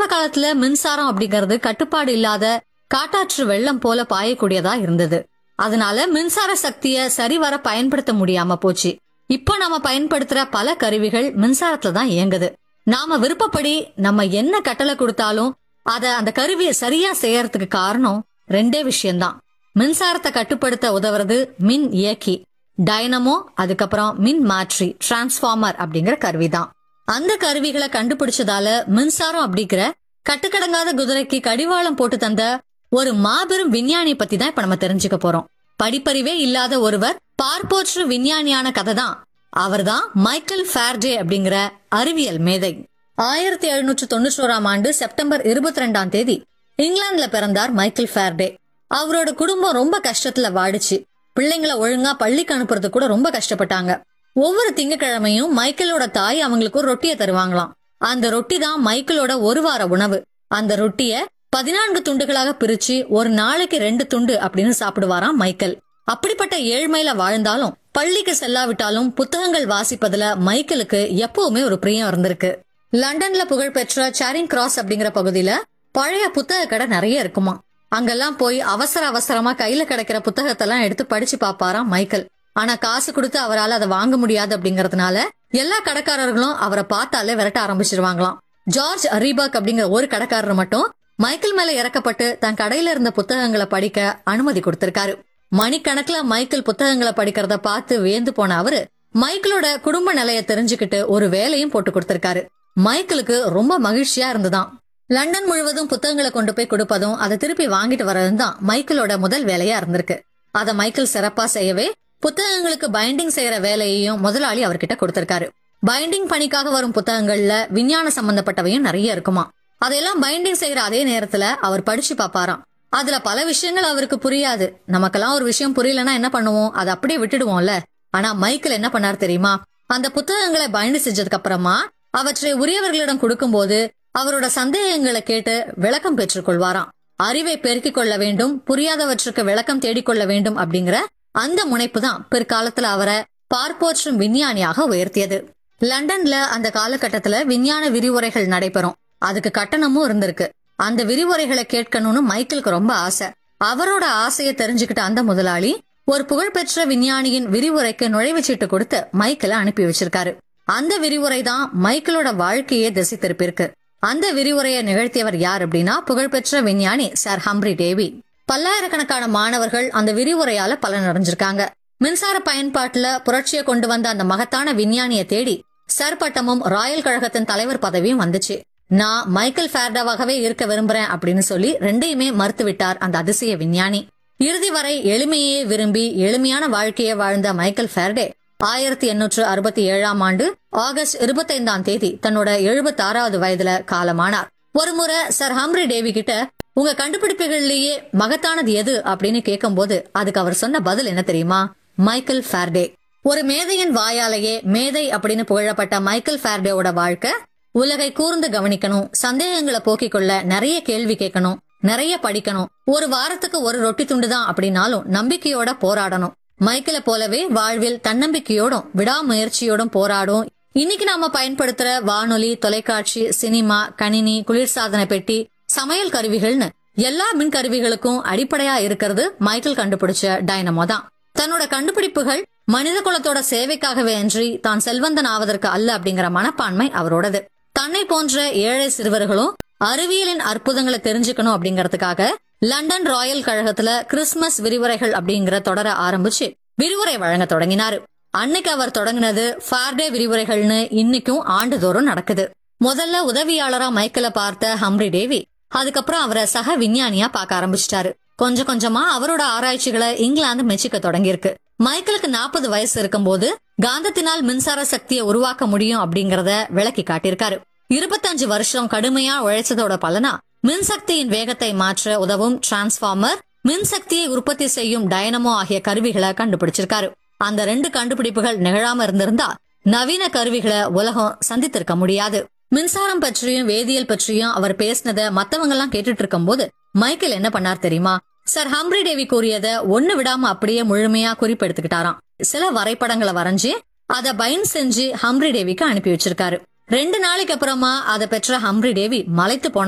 காலத்துல மின்சாரம் அப்படிங்கிறது கட்டுப்பாடு இல்லாத காட்டாற்று வெள்ளம் போல பாயக்கூடியதா இருந்தது அதனால மின்சார சக்திய சரிவர பயன்படுத்த முடியாம போச்சு இப்ப நாம பயன்படுத்துற பல கருவிகள் மின்சாரத்துல தான் இயங்குது நாம விருப்பப்படி நம்ம என்ன கட்டளை கொடுத்தாலும் அத அந்த கருவியை சரியா செய்யறதுக்கு காரணம் ரெண்டே விஷயம்தான் மின்சாரத்தை கட்டுப்படுத்த உதவுறது மின் இயக்கி டைனமோ அதுக்கப்புறம் மின் மாற்றி டிரான்ஸ்ஃபார்மர் அப்படிங்கிற கருவிதான் அந்த கருவிகளை கண்டுபிடிச்சதால மின்சாரம் அப்படிங்கிற கட்டுக்கடங்காத குதிரைக்கு கடிவாளம் போட்டு தந்த ஒரு மாபெரும் விஞ்ஞானி பத்தி தான் இப்ப நம்ம தெரிஞ்சுக்க போறோம் படிப்பறிவே இல்லாத ஒருவர் பார்ப்போற்று விஞ்ஞானியான கதை தான் அவர்தான் மைக்கேல் ஃபேர்டே அப்படிங்கிற அறிவியல் மேதை ஆயிரத்தி எழுநூற்று தொண்ணூற்றி ஓராம் ஆண்டு செப்டம்பர் இருபத்தி ரெண்டாம் தேதி இங்கிலாந்துல பிறந்தார் மைக்கேல் ஃபேர்டே அவரோட குடும்பம் ரொம்ப கஷ்டத்துல வாடிச்சு பிள்ளைங்களை ஒழுங்கா பள்ளிக்கு அனுப்புறது கூட ரொம்ப கஷ்டப்பட்டாங்க ஒவ்வொரு திங்கக்கிழமையும் மைக்கேலோட தாய் அவங்களுக்கு ஒரு ரொட்டியை தருவாங்களாம் அந்த ரொட்டி தான் மைக்கேலோட ஒரு வார உணவு அந்த ரொட்டிய பதினான்கு துண்டுகளாக பிரிச்சு ஒரு நாளைக்கு ரெண்டு துண்டு அப்படின்னு சாப்பிடுவாராம் மைக்கேல் அப்படிப்பட்ட ஏழ்மையில வாழ்ந்தாலும் பள்ளிக்கு செல்லாவிட்டாலும் புத்தகங்கள் வாசிப்பதுல மைக்கேலுக்கு எப்பவுமே ஒரு பிரியம் இருந்திருக்கு லண்டன்ல புகழ்பெற்ற சாரிங் கிராஸ் அப்படிங்கிற பகுதியில பழைய புத்தக கடை நிறைய இருக்குமா அங்கெல்லாம் போய் அவசர அவசரமா கையில கிடைக்கிற புத்தகத்தெல்லாம் எடுத்து படிச்சு பாப்பாராம் மைக்கேல் ஆனா காசு கொடுத்து அவரால் அதை வாங்க முடியாது அப்படிங்கறதுனால எல்லா கடைக்காரர்களும் அவரை பார்த்தாலே விரட்ட ஆரம்பிச்சிருவாங்களாம் ஜார்ஜ் ரீபாக் அப்படிங்கிற ஒரு கடைக்காரர் மட்டும் மைக்கேல் மேல இறக்கப்பட்டு தன் கடையில இருந்த புத்தகங்களை படிக்க அனுமதி கொடுத்திருக்காரு மணிக்கணக்குல மைக்கேல் புத்தகங்களை படிக்கிறத பார்த்து வியந்து போன அவரு மைக்கேலோட குடும்ப நிலைய தெரிஞ்சுக்கிட்டு ஒரு வேலையும் போட்டு கொடுத்திருக்காரு மைக்கேலுக்கு ரொம்ப மகிழ்ச்சியா இருந்துதான் லண்டன் முழுவதும் புத்தகங்களை கொண்டு போய் கொடுப்பதும் அதை திருப்பி வாங்கிட்டு வர்றதும் தான் மைக்கேலோட முதல் வேலையா இருந்திருக்கு அத மைக்கேல் சிறப்பா செய்யவே புத்தகங்களுக்கு பைண்டிங் செய்யற வேலையையும் முதலாளி அவர்கிட்ட கொடுத்திருக்காரு பைண்டிங் பணிக்காக வரும் புத்தகங்கள்ல விஞ்ஞான சம்பந்தப்பட்டவையும் நிறைய இருக்குமா அதையெல்லாம் பைண்டிங் செய்யற அதே நேரத்துல அவர் படிச்சு பாப்பாராம் அதுல பல விஷயங்கள் அவருக்கு புரியாது நமக்கெல்லாம் ஒரு விஷயம் புரியலன்னா என்ன பண்ணுவோம் அதை அப்படியே விட்டுடுவோம்ல ஆனா மைக்கேல் என்ன பண்ணார் தெரியுமா அந்த புத்தகங்களை பைண்ட் செஞ்சதுக்கு அப்புறமா அவற்றை உரியவர்களிடம் கொடுக்கும்போது அவரோட சந்தேகங்களை கேட்டு விளக்கம் பெற்றுக் கொள்வாராம் அறிவை பெருக்கிக் கொள்ள வேண்டும் புரியாதவற்றுக்கு விளக்கம் தேடிக்கொள்ள வேண்டும் அப்படிங்கிற அந்த முனைப்பு தான் பிற்காலத்துல அவரை பார்ப்போற்றும் விஞ்ஞானியாக உயர்த்தியது லண்டன்ல அந்த காலகட்டத்துல விஞ்ஞான விரிவுரைகள் நடைபெறும் அதுக்கு கட்டணமும் இருந்திருக்கு அந்த விரிவுரைகளை கேட்கணும்னு மைக்கேலுக்கு ரொம்ப ஆசை அவரோட ஆசையை தெரிஞ்சுக்கிட்ட அந்த முதலாளி ஒரு புகழ்பெற்ற விஞ்ஞானியின் விரிவுரைக்கு நுழைவுச்சீட்டு கொடுத்து மைக்கேல அனுப்பி வச்சிருக்காரு அந்த விரிவுரை தான் மைக்கேலோட வாழ்க்கையே திசை திருப்பியிருக்கு அந்த விரிவுரையை நிகழ்த்தியவர் யார் அப்படின்னா புகழ்பெற்ற விஞ்ஞானி சார் ஹம்ப்ரி டேவி பல்லாயிரக்கணக்கான மாணவர்கள் அந்த விரிவுரையால பலன் அடைஞ்சிருக்காங்க மின்சார பயன்பாட்டுல புரட்சியை கொண்டு வந்த அந்த மகத்தான விஞ்ஞானியை தேடி சர் பட்டமும் ராயல் கழகத்தின் தலைவர் பதவியும் வந்துச்சு நான் மைக்கேல் ஃபேர்டாவாகவே இருக்க விரும்புறேன் அப்படின்னு சொல்லி ரெண்டையுமே மறுத்து விட்டார் அந்த அதிசய விஞ்ஞானி இறுதி வரை எளிமையே விரும்பி எளிமையான வாழ்க்கையை வாழ்ந்த மைக்கேல் ஃபேர்டே ஆயிரத்தி எண்ணூற்று அறுபத்தி ஏழாம் ஆண்டு ஆகஸ்ட் இருபத்தைந்தாம் தேதி தன்னோட எழுபத்தி ஆறாவது வயதுல காலமானார் ஒருமுறை சர் ஹம்ரி டேவி கிட்ட உங்க கண்டுபிடிப்புகள்லயே மகத்தானது எது அப்படின்னு கேட்கும்போது அதுக்கு அவர் சொன்ன பதில் என்ன தெரியுமா மைக்கேல் ஃபேர்டே ஒரு மேதையின் வாயாலேயே மேதை அப்படின்னு புகழப்பட்ட மைக்கேல் ஃபேர்டேவோட வாழ்க்கை உலகை கூர்ந்து கவனிக்கணும் சந்தேகங்களை போக்கிக் கொள்ள நிறைய கேள்வி கேட்கணும் நிறைய படிக்கணும் ஒரு வாரத்துக்கு ஒரு ரொட்டி துண்டு தான் அப்படின்னாலும் நம்பிக்கையோட போராடணும் மைக்கேலை போலவே வாழ்வில் தன்னம்பிக்கையோடும் விடாமுயற்சியோடும் போராடும் இன்னைக்கு நாம பயன்படுத்துற வானொலி தொலைக்காட்சி சினிமா கணினி குளிர்சாதன பெட்டி சமையல் கருவிகள்னு எல்லா மின் கருவிகளுக்கும் அடிப்படையா இருக்கிறது மைக்கேல் கண்டுபிடிச்ச டைனமோ தான் தன்னோட கண்டுபிடிப்புகள் மனித குலத்தோட சேவைக்காகவே அன்றி தான் செல்வந்தன் ஆவதற்கு அல்ல அப்படிங்கிற மனப்பான்மை அவரோடது தன்னை போன்ற ஏழை சிறுவர்களும் அறிவியலின் அற்புதங்களை தெரிஞ்சுக்கணும் அப்படிங்கறதுக்காக லண்டன் ராயல் கழகத்துல கிறிஸ்துமஸ் விரிவுரைகள் அப்படிங்கிற தொடர ஆரம்பிச்சு விரிவுரை வழங்க தொடங்கினாரு அன்னைக்கு அவர் தொடங்கினது ஃபார்டே விரிவுரைகள்னு இன்னைக்கும் ஆண்டுதோறும் நடக்குது முதல்ல உதவியாளரா மைக்கேல பார்த்த ஹம்ரி டேவி அதுக்கப்புறம் அவரை சக விஞ்ஞானியா பார்க்க ஆரம்பிச்சிட்டாரு கொஞ்சம் கொஞ்சமா அவரோட ஆராய்ச்சிகளை இங்கிலாந்து மெச்சிக்க தொடங்கியிருக்கு மைக்கேலுக்கு நாற்பது வயசு இருக்கும்போது காந்தத்தினால் மின்சார சக்தியை உருவாக்க முடியும் அப்படிங்கறத விளக்கி காட்டியிருக்காரு இருபத்தஞ்சு வருஷம் கடுமையா உழைச்சதோட பலனா மின்சக்தியின் வேகத்தை மாற்ற உதவும் டிரான்ஸ்பார்மர் மின்சக்தியை உற்பத்தி செய்யும் டைனமோ ஆகிய கருவிகளை கண்டுபிடிச்சிருக்காரு அந்த ரெண்டு கண்டுபிடிப்புகள் நிகழாம இருந்திருந்தா நவீன கருவிகளை உலகம் சந்தித்திருக்க முடியாது மின்சாரம் பற்றியும் வேதியியல் பற்றியும் அவர் பேசினத மத்தவங்க எல்லாம் கேட்டுட்டு இருக்கும்போது மைக்கேல் என்ன பண்ணார் தெரியுமா சர் ஹம்ப்ரி டேவி கூறியத ஒண்ணு விடாம அப்படியே முழுமையா குறிப்பெடுத்துக்கிட்டாராம் சில வரைபடங்களை வரைஞ்சு அத பைன் செஞ்சு ஹம்ப்ரி டேவிக்கு அனுப்பி வச்சிருக்காரு ரெண்டு நாளைக்கு அப்புறமா அதை பெற்ற ஹம்ப்ரி டேவி மலைத்து போன